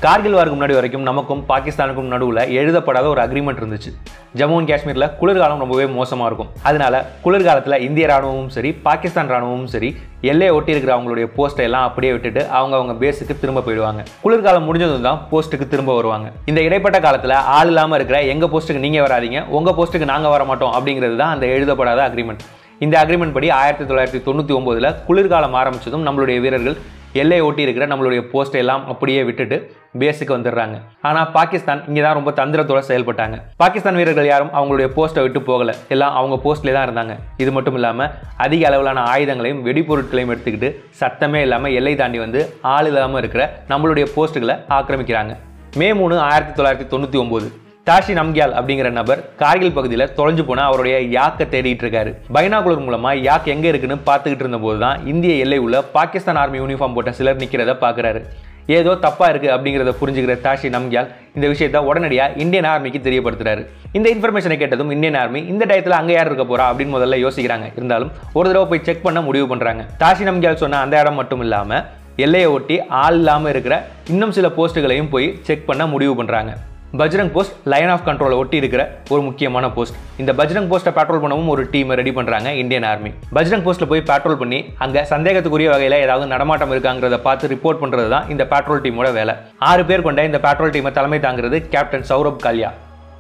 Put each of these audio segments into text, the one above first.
கார்கில் வாருக்கு முன்னாடி வரைக்கும் நமக்கும் பாகிஸ்தானுக்கும் நடுவில் எழுதப்படாத ஒரு அக்ரிமெண்ட் இருந்துச்சு ஜம்மு அண்ட் காஷ்மீரில் குளிர்காலம் ரொம்பவே மோசமாக இருக்கும் அதனால குளிர்காலத்தில் இந்திய ராணுவமும் சரி பாகிஸ்தான் ராணுவமும் சரி எல்லையை ஒட்டி இருக்கிற அவங்களுடைய போஸ்ட்டை எல்லாம் அப்படியே விட்டுட்டு அவங்க அவங்க பேஸுக்கு திரும்ப போயிடுவாங்க குளிர்காலம் முடிஞ்சதும் தான் போஸ்ட்டுக்கு திரும்ப வருவாங்க இந்த இடைப்பட்ட காலத்தில் ஆள் இல்லாமல் இருக்கிற எங்கள் போஸ்ட்டுக்கு நீங்கள் வராதீங்க உங்கள் போஸ்ட்டுக்கு நாங்கள் வர மாட்டோம் அப்படிங்கிறது தான் அந்த எழுதப்படாத அக்ரிமெண்ட் இந்த அக்ரிமெண்ட் படி ஆயிரத்தி தொள்ளாயிரத்தி தொண்ணூற்றி ஒம்போதில் குளிர்காலம் ஆரம்பிச்சதும் நம்மளுடைய வீரர்கள் எல்லையை ஒட்டி இருக்கிற நம்மளுடைய போஸ்ட்டை எல்லாம் அப்படியே விட்டுட்டு பேஸுக்கு வந்துடுறாங்க ஆனால் பாகிஸ்தான் இங்கே தான் ரொம்ப தந்திரத்தோட செயல்பட்டாங்க பாகிஸ்தான் வீரர்கள் யாரும் அவங்களுடைய போஸ்ட்டை விட்டு போகலை எல்லாம் அவங்க போஸ்ட்லேயே தான் இருந்தாங்க இது மட்டும் இல்லாமல் அதிக அளவிலான ஆயுதங்களையும் வெடிப்பொருட்களையும் எடுத்துக்கிட்டு சத்தமே இல்லாமல் எல்லை தாண்டி வந்து ஆள் இல்லாமல் இருக்கிற நம்மளுடைய போஸ்ட்டுகளை ஆக்கிரமிக்கிறாங்க மே மூணு ஆயிரத்தி தொள்ளாயிரத்தி தொண்ணூற்றி ஒம்பது தாஷி நம்கியால் அப்படிங்கிற நபர் கார்கில் பகுதியில் தொலைஞ்சு போன அவருடைய யாக்கை தேடிட்டு இருக்காரு பைனாகுலர் மூலமா யாக் எங்க இருக்குன்னு பார்த்துக்கிட்டு இருந்தபோது தான் இந்திய எல்லை உள்ள பாகிஸ்தான் ஆர்மி யூனிஃபார்ம் போட்ட சிலர் நிற்கிறத பார்க்குறாரு ஏதோ தப்பா இருக்கு அப்படிங்கிறத புரிஞ்சுக்கிற தாஷி நம்கியால் இந்த விஷயத்த உடனடியாக இந்தியன் ஆர்மிக்கு தெரியப்படுத்துறாரு இந்த இன்ஃபர்மேஷனை கேட்டதும் இந்தியன் ஆர்மி இந்த டயத்தில் அங்கே யார் இருக்க போறா அப்படின்னு முதல்ல யோசிக்கிறாங்க இருந்தாலும் ஒரு தடவை போய் செக் பண்ண முடிவு பண்றாங்க தாஷி நம்கியால் சொன்ன அந்த இடம் மட்டும் இல்லாம எல்லையை ஒட்டி ஆள் இல்லாமல் இருக்கிற இன்னும் சில போஸ்ட்டுகளையும் போய் செக் பண்ண முடிவு பண்றாங்க பஜ்ரங் போஸ்ட் லைன் ஆஃப் கண்ட்ரோலை ஒட்டி இருக்கிற ஒரு முக்கியமான போஸ்ட் இந்த பஜ்ரங் போஸ்ட்டை பேட்ரோல் பண்ணவும் ஒரு டீமை ரெடி பண்ணுறாங்க இந்தியன் ஆர்மி பஜ்ரங் போஸ்ட்டில் போய் பேட்ரோல் பண்ணி அங்கே சந்தேகத்துக்குரிய வகையில் ஏதாவது நடமாட்டம் இருக்காங்கிறத பார்த்து ரிப்போர்ட் பண்ணுறது தான் இந்த பேட்ரோல் டீமோட வேலை ஆறு பேர் கொண்ட இந்த பேட்ரோல் டீமை தலைமை தாங்கிறது கேப்டன் சௌரப் காலியா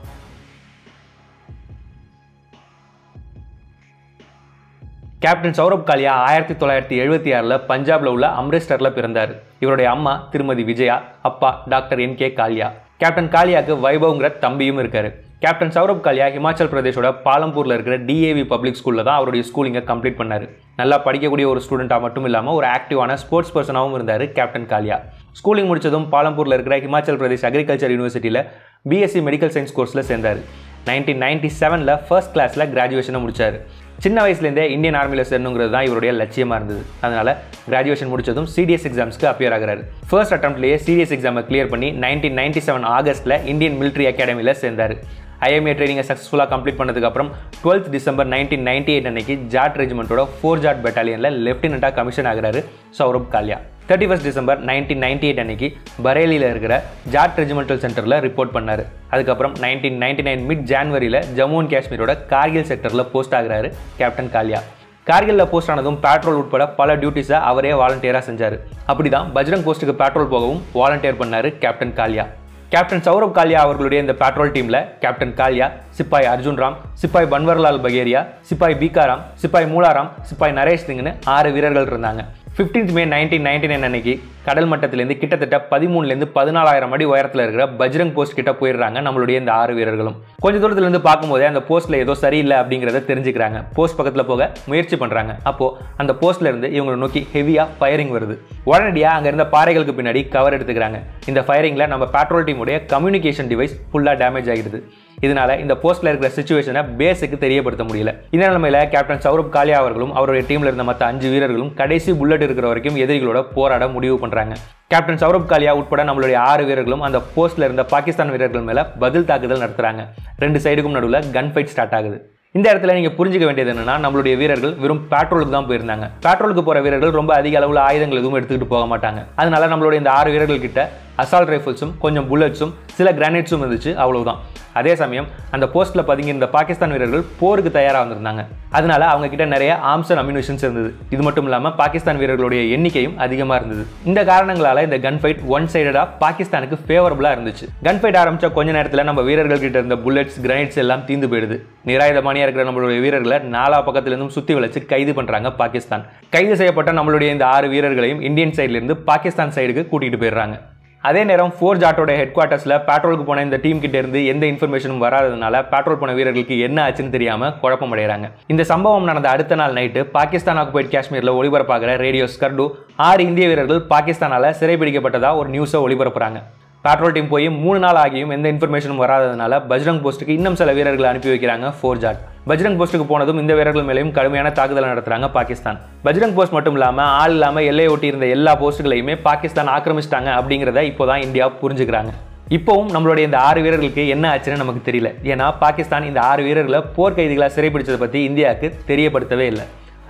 கேப்டன் சௌரப் காலியா ஆயிரத்தி தொள்ளாயிரத்தி எழுபத்தி ஆறில் பஞ்சாப்ல உள்ள அம்ரிஸ்டரில் பிறந்தார் இவருடைய அம்மா திருமதி விஜயா அப்பா doctor N K Kalia captain காலியாக்கு வைபவ்ங்கிற தம்பியும் இருக்காரு கேப்டன் சௌரப் காலியா ஹிமாச்சல் பிரதேஷோட பாலம்பூரில் இருக்கிற டிஏவி பப்ளிக் ஸ்கூலில் தான் அவருடைய ஸ்கூலிங்கை கம்ப்ளீட் பண்ணார் நல்லா படிக்கக்கூடிய ஒரு ஸ்டூடெண்ட்டாக மட்டும் இல்லாமல் ஒரு ஆக்டிவான ஸ்போர்ட்ஸ் பர்சனாகவும் இருந்தார் கேப்டன் காலியா ஸ்கூலிங் முடிச்சதும் பாலம்பூரில் இருக்கிற ஹிமாச்சல் பிரதேஷ் அக்ரிகல்ச்சர் யூனிவர்சிட்டியில் பிஎஸ்சி மெடிக்கல் சயின்ஸ் கோர்ஸில் சேர்ந்தார் நைன்டீன் நைன்டி செவனில் ஃபர்ஸ்ட் கிளாஸில் கிராஜுவேஷனை முடிச்சார் சின்ன வயசுலேருந்தே இந்தியன் ஆர்மியில் சேரணுங்கிறது தான் இவருடைய லட்சியமாக இருந்தது அதனால் கிராஜுவேஷன் முடிச்சதும் சிடிஎஸ் எக்ஸாம்ஸ்க்கு அப்பியர் ஆகிறாரு ஃபர்ஸ்ட் அட்டம்ப்ட்லேயே சிடிஎஸ் எக்ஸாமை கிளியர் பண்ணி நைன்டீன் நைன்டி செவன் ஆகஸ்ட்டில் இந்தியன் மிலிட்ரி அகாடமியில் சேர்ந்தார் ஐஎம்ஏ ட்ரைனிங்கை சக்ஸஸ்ஃபுல்லாக கம்ப்ளீட் பண்ணதுக்கப்புறம் twelfth December nineteen ninety eight அன்னைக்கு ஜாட் ரெஜிமெண்ட்டோட ஃபோர் ஜாட் பெட்டாலியனில் லெஃப்டினண்ட்டாக கமிஷன் ஆகிறாரு Saurabh Kalia thirty first December nineteen ninety eight அன்னைக்கு பரேலியில் இருக்கிற ஜாட் ரெஜிமெண்டல் சென்டரில் ரிப்போர்ட் பண்ணார் அதுக்கப்புறம் நைன்டீன் நைன்டி நைன் மிட் ஜான்வரியில் ஜம்மு அண்ட் காஷ்மீரோட கார்கில் செக்டரில் போஸ்ட் ஆகிறாரு கேப்டன் காலியா கார்கில்ல போஸ்ட் ஆனதும் பேட்ரோல் உட்பட பல டியூட்டிஸை அவரே வாலண்டியராக செஞ்சார் அப்படி தான் பஜ்ரங் போஸ்ட்டுக்கு பேட்ரோல் போகவும் வாலண்டியர் பண்ணார் கேப்டன் காலியா கேப்டன் சௌரவ் காலியா அவர்களுடைய இந்த பேட்ரோல் டீமில் கேப்டன் காலியா சிப்பாய் அர்ஜுன் ராம் சிப்பாய் பன்வர்லால் பகேரியா சிப்பாய் பீகாராம் சிப்பாய் மூலாராம் சிப்பாய் நரேஷ் சிங்னு ஆறு வீரர்கள் இருந்தாங்க 15th May nineteen ninety nine அன்னைக்கு கடல் மட்டத்திலேருந்து கிட்டத்தட்ட பதிமூணுலேருந்து பதினாலாயிரம் அடி உயரத்தில் இருக்கிற பஜ்ரங் போஸ்ட் கிட்ட போயிடுறாங்க நம்மளுடைய இந்த ஆறு வீரர்களும் கொஞ்ச தூரத்துல இருந்து பார்க்கும்போதே அந்த போஸ்ட்ல ஏதோ சரியில்லை அப்படிங்கிறத தெரிஞ்சுக்கிறாங்க போஸ்ட் பக்கத்தில் போக முயற்சி பண்ணுறாங்க அப்போ அந்த போஸ்ட்ல இருந்து இவங்களை நோக்கி ஹெவியாக ஃபயரிங் வருது உடனடியாக அங்கே இருந்த பாறைகளுக்கு பின்னாடி கவர் எடுத்துக்கிறாங்க இந்த ஃபயரிங்கில் நம்ம பேட்ரோல் டீமுடைய கம்யூனிகேஷன் டிவைஸ் ஃபுல்லாக டேமேஜ் ஆகிடுது இதனால இந்த போஸ்ட்ல இருக்கிற சுச்சுவேஷனை பேஸுக்கு தெரியப்படுத்த முடியல இந்த நிலைமையில கேப்டன் சௌரப் காலியா அவர்களும் அவருடைய டீம்ல இருந்த மற்ற அஞ்சு வீரர்களும் கடைசி புல்லட் இருக்கிற வரைக்கும் எதிரிகளோட போராட முடிவு பண்றாங்க கேப்டன் சௌரப் காலியா உட்பட நம்மளுடைய ஆறு வீரர்களும் அந்த போஸ்ட்ல இருந்த பாகிஸ்தான் வீரர்கள் மேல பதில் தாக்குதல் நடத்துறாங்க ரெண்டு சைடுக்கும் நடுவில் கன் ஃபைட் ஸ்டார்ட் ஆகுது இந்த இடத்துல நீங்க புரிஞ்சுக்க வேண்டியது என்னன்னா நம்மளுடைய வீரர்கள் வெறும் பெட்ரோலுக்கு தான் போயிருந்தாங்க பெட்ரோலுக்கு போற வீரர்கள் ரொம்ப அதிக அளவில் ஆயுதங்கள் எதுவும் எடுத்துக்கிட்டு போக மாட்டாங்க அதனால நம்மளுடைய இந்த ஆறு வீரர்கள் கிட்ட அசால்ட் ரைஃபிள்ஸும் கொஞ்சம் புல்லட்ஸும் சில கிரானைட்ஸும் இருந்துச்சு அவ்வளவுதான் அதே சமயம் அந்த போஸ்ட்ல பதுங்கியிருந்த பாகிஸ்தான் வீரர்கள் போருக்கு தயாராக வந்திருந்தாங்க அதனால அவங்க கிட்ட நிறைய ஆர்ம்ஸ் அண்ட் அம்யூனிஷன்ஸ் இருந்தது இது மட்டும் இல்லாமல் பாகிஸ்தான் வீரர்களுடைய எண்ணிக்கையும் அதிகமாக இருந்தது இந்த காரணங்களால இந்த கன் ஃபைட் ஒன் சைடடாக பாகிஸ்தானுக்கு ஃபேவரபுளாக இருந்துச்சு கன் ஃபைட் ஆரம்பிச்ச கொஞ்ச நேரத்தில் நம்ம வீரர்கள் கிட்ட இருந்த புல்லட்ஸ் கிரனைட்ஸ் எல்லாம் தீந்து போயிடுது நிராயுதபாணியாக இருக்கிற நம்மளுடைய வீரர்களை நாலா பக்கத்திலிருந்தும் சுற்றி வளைச்சு கைது பண்ணுறாங்க பாகிஸ்தான் கைது செய்யப்பட்ட நம்மளுடைய இந்த ஆறு வீரர்களையும் இந்தியன் சைட்லேருந்து பாகிஸ்தான் சைடுக்கு கூட்டிகிட்டு போயிடுறாங்க அதே நேரம் ஃபோர் ஜாட்டோட ஹெட் குவார்ட்டர்ஸில் பேட்ரோலுக்கு போன இந்த டீம் கிட்ட இருந்து எந்த இன்ஃபர்மேஷனும் வராததுனால பேட்ரோல் போன வீரர்களுக்கு என்ன ஆச்சுன்னு தெரியாம குழப்பம் அடைகிறாங்க இந்த சம்பவம் நடந்த அடுத்த நாள் நைட்டு பாகிஸ்தான் ஆக்குபைட் காஷ்மீரில் ஒளிபரப்பாகிற ரேடியோ ஸ்கர்டு ஆறு இந்திய வீரர்கள் பாகிஸ்தானால சிறைபிடிக்கப்பட்டதா ஒரு நியூஸை ஒளிபரப்புறாங்க பேட்ரோல் டீம் போய் மூணு நாள் ஆகியும் எந்த இன்ஃபர்மேஷனும் வராததுனால பஜ்ரங் போஸ்ட்டுக்கு இன்னும் சில வீரர்களை அனுப்பி வைக்கிறாங்க ஃபோர் ஜாட் பஜ்ரங் போஸ்ட்டுக்கு போனதும் இந்த வீரர்கள் மேலேயும் கடுமையான தாக்குதல் நடத்துறாங்க பாகிஸ்தான் பஜ்ரங் போஸ்ட் மட்டும் இல்லாமல் ஆள் இல்லாமல் எல்லையை ஒட்டி இருந்த எல்லா போஸ்ட்டுகளையுமே பாகிஸ்தான் ஆக்கிரமிச்சிட்டாங்க அப்படிங்கிறத இப்போதான் இந்தியா புரிஞ்சுக்கிறாங்க இப்போவும் நம்மளுடைய இந்த ஆறு வீரர்களுக்கு என்ன ஆச்சுன்னு நமக்கு தெரியல ஏன்னா பாகிஸ்தான் இந்த ஆறு வீரர்களை போர்க்கைதிகளாக சிறைப்பிடிச்சதை பற்றி இந்தியாவுக்கு தெரியப்படுத்தவே இல்லை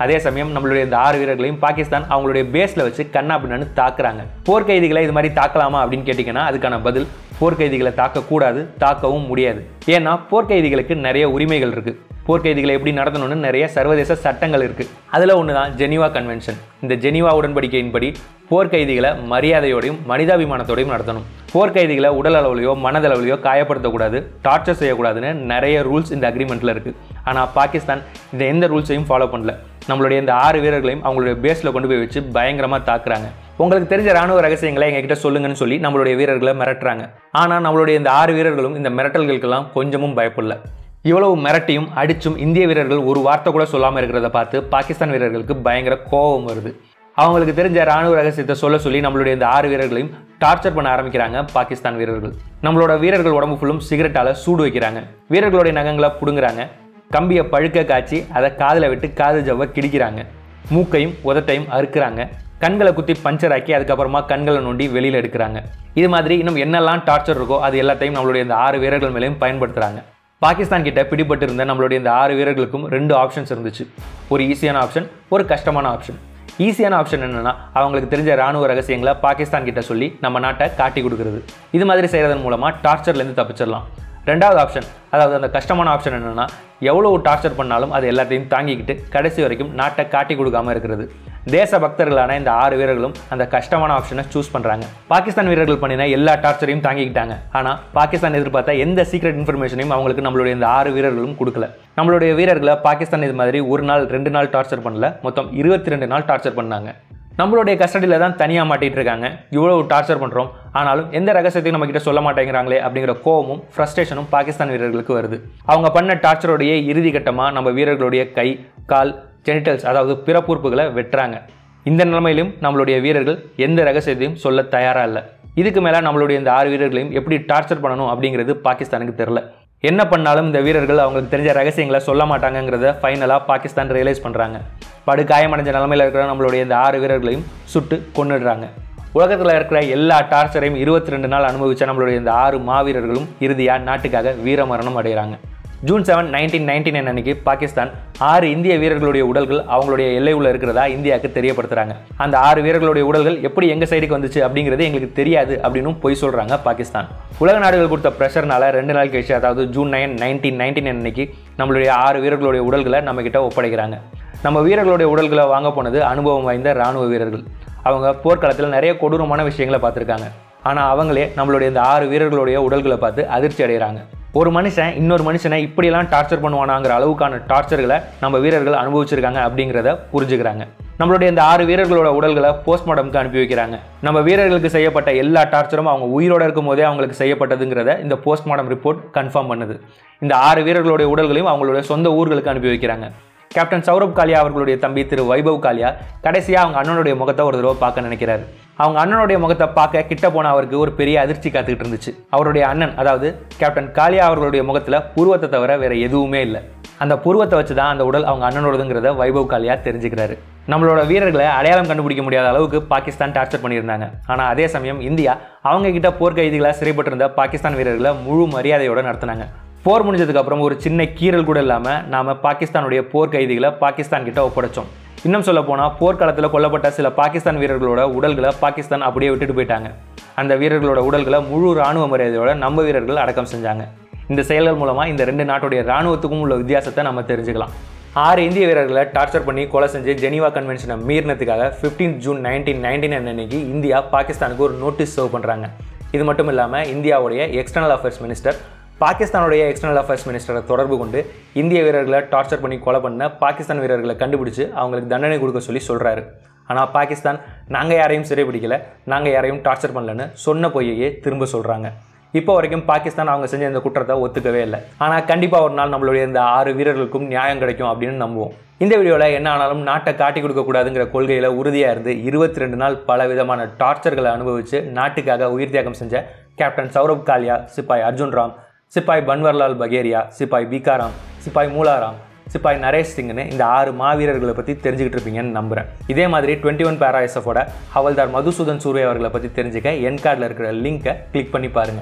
அதே சமயம் நம்மளுடைய இந்த ஆறு வீரர்களையும் பாகிஸ்தான் அவங்களுடைய பேஸில் வச்சு கண்ணா பின்னான்னு தாக்குறாங்க போர்க்கைதிகளை இது மாதிரி தாக்கலாமா அப்படின்னு கேட்டிங்கன்னா அதுக்கான பதில் போர்க்கைதிகளை தாக்கக்கூடாது தாக்கவும் முடியாது ஏன்னா போர்க்கைதிகளுக்கு நிறைய உரிமைகள் இருக்குது போர்க்கைதிகளை எப்படி நடத்தணும்னு நிறைய சர்வதேச சட்டங்கள் இருக்குது அதில் ஒன்று தான் ஜெனீவா கன்வென்ஷன் இந்த ஜெனீவா உடன்படிக்கையின்படி போர்க்கைதிகளை மரியாதையோடையும் மனிதாபிமானத்தோடையும் நடத்தணும் போர்க்கைதிகளை உடல் அளவுலையோ மனதளவுலையோ காயப்படுத்தக்கூடாது டார்ச்சர் செய்யக்கூடாதுன்னு நிறைய ரூல்ஸ் இந்த அக்ரிமெண்ட்டில் இருக்குது ஆனால் பாகிஸ்தான் இந்த எந்த ரூல்ஸையும் ஃபாலோ பண்ணல நம்மளுடைய இந்த ஆறு வீரர்களையும் அவங்களுடைய பேஸில் கொண்டு போய் வச்சு பயங்கரமாக தாக்குறாங்க உங்களுக்கு தெரிஞ்ச ராணுவ ரகசியங்களை எங்ககிட்ட சொல்லுங்கன்னு சொல்லி நம்மளுடைய வீரர்களை மிரட்டுறாங்க ஆனால் நம்மளுடைய இந்த ஆறு வீரர்களும் இந்த மிரட்டல்களுக்கெல்லாம் கொஞ்சமும் பயப்படல இவ்வளவு மிரட்டியும் அடிச்சும் இந்திய வீரர்கள் ஒரு வார்த்தை கூட சொல்லாமல் இருக்கிறத பார்த்து பாகிஸ்தான் வீரர்களுக்கு பயங்கர கோபம் வருது அவங்களுக்கு தெரிஞ்ச ராணுவ ரகசியத்தை சொல்ல சொல்லி நம்மளுடைய இந்த ஆறு வீரர்களையும் டார்ச்சர் பண்ண ஆரம்பிக்கிறாங்க பாகிஸ்தான் வீரர்கள் நம்மளோட வீரர்கள் உடம்பு ஃபுல்லும் சிகரெட்டால் சூடு வைக்கிறாங்க வீரர்களுடைய நகங்களை பிடுங்குறாங்க கம்பியை பழுக்க காய்ச்சி அதை காதில் விட்டு காது ஜவ்வை கிடிக்கிறாங்க மூக்கையும் உதட்டையும் அறுக்குறாங்க கண்களை குத்தி பஞ்சர் ஆக்கி அதுக்கப்புறமா கண்களை நோண்டி வெளியில் எடுக்கிறாங்க இது மாதிரி இன்னும் என்னெல்லாம் டார்ச்சர் இருக்கோ அது எல்லாத்தையும் நம்மளுடைய இந்த ஆறு வீரர்கள் மேலேயும் பயன்படுத்துகிறாங்க பாகிஸ்தான் கிட்ட பிடிபட்டு இருந்த நம்மளுடைய இந்த ஆறு வீரர்களுக்கும் ரெண்டு ஆப்ஷன்ஸ் இருந்துச்சு ஒரு ஈஸியான ஆப்ஷன் ஒரு கஷ்டமான ஆப்ஷன் ஈஸியான ஆப்ஷன் என்னன்னா அவங்களுக்கு தெரிஞ்ச ராணுவ ரகசியங்களை பாகிஸ்தான் கிட்ட சொல்லி நம்ம நாட்டை காட்டி கொடுக்குறது இது மாதிரி செய்கிறதன் மூலமாக டார்ச்சர்லேருந்து தப்பிச்சிடலாம் ரெண்டாவது ஆப்ஷன் அதாவது அந்த கஷ்டமான ஆப்ஷன் என்னென்னா எவ்வளோ டார்ச்சர் பண்ணாலும் அது எல்லாத்தையும் தாங்கிக்கிட்டு கடைசி வரைக்கும் நாட்டை காட்டி கொடுக்காம இருக்கிறது தேச பக்தர்களான இந்த ஆறு வீரர்களும் அந்த கஷ்டமான ஆப்ஷனை சூஸ் பண்ணுறாங்க பாகிஸ்தான் வீரர்கள் பண்ணின எல்லா டார்ச்சரையும் தாங்கிக்கிட்டாங்க ஆனால் பாகிஸ்தான் எதிர்பார்த்த எந்த சீக்ரெட் இன்ஃபர்மேஷனையும் அவங்களுக்கு நம்மளுடைய இந்த ஆறு வீரர்களும் கொடுக்கல நம்மளுடைய வீரர்களை பாகிஸ்தான் இது மாதிரி ஒரு நாள் ரெண்டு நாள் டார்ச்சர் பண்ணல மொத்தம் இருபத்தி ரெண்டு நாள் டார்ச்சர் பண்ணாங்க நம்மளுடைய கஸ்டடியில் தான் தனியாக மாட்டிகிட்டு இருக்காங்க இவ்வளோ டார்ச்சர் பண்ணுறோம் ஆனாலும் எந்த ரகசியத்தையும் நம்மக்கிட்ட சொல்ல மாட்டேங்கிறாங்களே அப்படிங்கிற கோவமும் ஃப்ரஸ்ட்ரேஷனும் பாகிஸ்தான் வீரர்களுக்கு வருது அவங்க பண்ண டார்ச்சருடைய இறுதி கட்டமாக நம்ம வீரர்களுடைய கை கால் ஜெனிட்டல்ஸ் அதாவது பிறப்புறுப்புகளை வெட்டுறாங்க இந்த நிலைமையிலும் நம்மளுடைய வீரர்கள் எந்த ரகசியத்தையும் சொல்ல தயாராக இல்லை இதுக்கு மேலே நம்மளுடைய இந்த ஆறு வீரர்களையும் எப்படி டார்ச்சர் பண்ணணும் அப்படிங்கிறது பாகிஸ்தானுக்கு தெரில என்ன பண்ணாலும் இந்த வீரர்கள் அவங்களுக்கு தெரிஞ்ச ரகசியங்களை சொல்ல மாட்டாங்கங்கிறத ஃபைனலாக பாகிஸ்தான் ரியலைஸ் பண்ணுறாங்க படு காயமடைஞ்ச நிலமையில் இருக்கிற நம்மளுடைய இந்த ஆறு வீரர்களையும் சுட்டு கொன்னுடுறாங்க உலகத்தில் இருக்கிற எல்லா டார்ச்சரையும் இருபத்தி ரெண்டு நாள் அனுபவித்த நம்மளுடைய இந்த ஆறு மாவீரர்களும் இறுதியாக நாட்டுக்காக வீரமரணம் அடைகிறாங்க June seven nineteen ninety nine அன்னைக்கு பாகிஸ்தான் ஆறு இந்திய வீரர்களுடைய உடல்கள் அவங்களுடைய எல்லை உள்ள இருக்கிறதா இந்தியாவுக்கு தெரியப்படுத்துறாங்க அந்த ஆறு வீரர்களுடைய உடல்கள் எப்படி எங்க சைடுக்கு வந்துச்சு அப்படிங்கிறது எங்களுக்கு தெரியாது அப்படின்னு பொய் சொல்றாங்க பாகிஸ்தான் உலக நாடுகள் கொடுத்த ப்ரெஷர்னால ரெண்டு நாள் கழிச்சு அதாவது June nine nineteen ninety nine அன்னைக்கு நம்மளுடைய ஆறு வீரர்களுடைய உடல்களை நம்ம கிட்ட ஒப்படைக்கிறாங்க நம்ம வீரர்களுடைய உடல்களை வாங்க போனது அனுபவம் வாய்ந்த ராணுவ வீரர்கள் அவங்க போர்க்களத்தில் நிறைய கொடூரமான விஷயங்களை பார்த்துருக்காங்க ஆனால் அவங்களே நம்மளுடைய இந்த ஆறு வீரர்களுடைய உடல்களை பார்த்து அதிர்ச்சி அடைகிறாங்க ஒரு மனுஷன் இன்னொரு மனுஷனை இப்படியெல்லாம் டார்ச்சர் பண்ணுவானாங்கிற அளவுக்கான டார்ச்சர்களை நம்ம வீரர்கள் அனுபவிச்சிருக்காங்க அப்படிங்கிறத புரிஞ்சுக்கிறாங்க நம்மளுடைய இந்த ஆறு வீரர்களோட உடல்களை போஸ்ட்மார்ட்டம்க்கு அனுப்பி வைக்கிறாங்க நம்ம வீரர்களுக்கு செய்யப்பட்ட எல்லா டார்ச்சரும் அவங்க உயிரோட இருக்கும் போதே அவங்களுக்கு செய்யப்பட்டதுங்கிறத இந்த போஸ்ட்மார்ட்டம் ரிப்போர்ட் கன்ஃபார்ம் பண்ணுது இந்த ஆறு வீரர்களுடைய உடல்களையும் அவங்களுடைய சொந்த ஊர்களுக்கு அனுப்பி வைக்கிறாங்க கேப்டன் சௌரப் காலியா அவர்களுடைய தம்பி திரு வைபவ் காலியா கடைசியாக அவங்க அண்ணனுடைய முகத்தை ஒரு தடவை பார்க்க நினைக்கிறாரு அவங்க அண்ணனுடைய முகத்தை பார்க்க கிட்ட போன அவருக்கு ஒரு பெரிய அதிர்ச்சி காத்துக்கிட்டு இருந்துச்சு அவருடைய அண்ணன் அதாவது கேப்டன் காலியா அவர்களுடைய முகத்தில் புருவத்தை தவிர வேற எதுவுமே இல்லை அந்த புருவத்தை வச்சு தான் அந்த உடல் அவங்க அண்ணனோடதுங்கிறத வைபவ் காலியா தெரிஞ்சுக்கிறாரு நம்மளோட வீரர்களை அடையாளம் கண்டுபிடிக்க முடியாத அளவுக்கு பாகிஸ்தான் டார்ச்சர் பண்ணியிருந்தாங்க ஆனால் அதே சமயம் இந்தியா அவங்க கிட்ட போர்க்கைதிகளாக சிறைப்பட்டிருந்த பாகிஸ்தான் வீரர்களை முழு மரியாதையோட நடத்தினாங்க போர் முடிஞ்சதுக்கு அப்புறம் ஒரு சின்ன கீறல் கூட இல்லாமல் நாம பாகிஸ்தானுடைய போர் கைதிகளை பாகிஸ்தான் கிட்ட ஒப்படைச்சோம் இன்னும் சொல்ல போனால் போர்க்களத்தில் கொல்லப்பட்ட சில பாகிஸ்தான் வீரர்களோட உடல்களை பாகிஸ்தான் அப்படியே விட்டுட்டு போயிட்டாங்க அந்த வீரர்களோட உடல்களை முழு ராணுவ மரியாதையோட நம்ம வீரர்கள் அடக்கம் செஞ்சாங்க இந்த செயல்கள் மூலமாக இந்த ரெண்டு நாட்டுடைய ராணுவத்துக்கும் உள்ள வித்தியாசத்தை நம்ம தெரிஞ்சுக்கலாம் ஆறு இந்திய வீரர்களை டார்ச்சர் பண்ணி கொலை செஞ்சு ஜெனீவா கன்வென்ஷனை மீறினதுக்காக 15 June nineteen ninety nine India இந்தியா பாகிஸ்தானுக்கு ஒரு நோட்டீஸ் சர்வ் பண்ணுறாங்க இது மட்டும் இல்லாமல் இந்தியாவுடைய எக்ஸ்டர்னல் அஃபேர்ஸ் மினிஸ்டர் பாகிஸ்தானுடைய எக்ஸ்டர்னல் அஃபேர்ஸ் மினிஸ்டரை தொடர்பு கொண்டு இந்திய வீரர்களை டார்ச்சர் பண்ணி கொலை பண்ண பாகிஸ்தான் வீரர்களை கண்டுபிடிச்சு அவங்களுக்கு தண்டனை கொடுக்க சொல்லி சொல்கிறாரு ஆனால் பாகிஸ்தான் நாங்கள் யாரையும் சிறைபிடிக்கல நாங்கள் யாரையும் டார்ச்சர் பண்ணலன்னு சொன்ன பொய்யையே திரும்ப சொல்கிறாங்க இப்போ வரைக்கும் பாகிஸ்தான் அவங்க செஞ்ச இந்த குற்றத்தை ஒத்துக்கவே இல்லை ஆனால் கண்டிப்பாக ஒரு நாள் நம்மளுடைய இந்த ஆறு வீரர்களுக்கும் நியாயம் கிடைக்கும் அப்படின்னு நம்புவோம் இந்த வீடியோவில் என்ன ஆனாலும் நாட்டை காட்டி கொடுக்கக்கூடாதுங்கிற கொள்கையில் உறுதியாக இருந்து இருபத்தி ரெண்டு நாள் பல விதமான டார்ச்சர்களை அனுபவித்து நாட்டுக்காக உயிர் தியாகம் செஞ்ச கேப்டன் சௌரப் காலியா சிப்பாய் அர்ஜுன் ராம் சிப்பாய் பன்வர்லால் பகேரியா சிப்பாய் பீகாராம் சிப்பாய் மூலாராம் சிப்பாய் நரேஷ் சிங்னு இந்த ஆறு மாவீரர்களை பற்றி தெரிஞ்சுக்கிட்டு இருப்பீங்கன்னு நம்புகிறேன் இதே மாதிரி டுவெண்ட்டி ஒன் பேரா எஸ்எஃபோட ஹவல்தார் மதுசூதன் சூர்யா அவர்களை பற்றி தெரிஞ்சுக்க என் கார்டில் இருக்கிற லிங்கை கிளிக் பண்ணி பாருங்கள்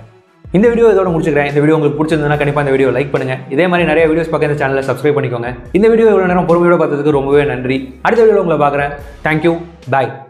இந்த வீடியோ இதோட முடிச்சுக்கிறேன் இந்த வீடியோ உங்களுக்கு பிடிச்சிருந்ததுன்னா கண்டிப்பாக இந்த வீடியோ லைக் பண்ணுங்க இதே மாதிரி நிறைய வீடியோஸ் பார்க்க இந்த சேனலை சப்ஸ்கிரைப் பண்ணிக்கோங்க இந்த வீடியோ இவ்வளோ நேரம் பொறுமையோட பார்த்ததுக்கு ரொம்பவே நன்றி அடுத்த வீடியோவில் உங்களை பார்க்குறேன் தேங்க்யூ பாய்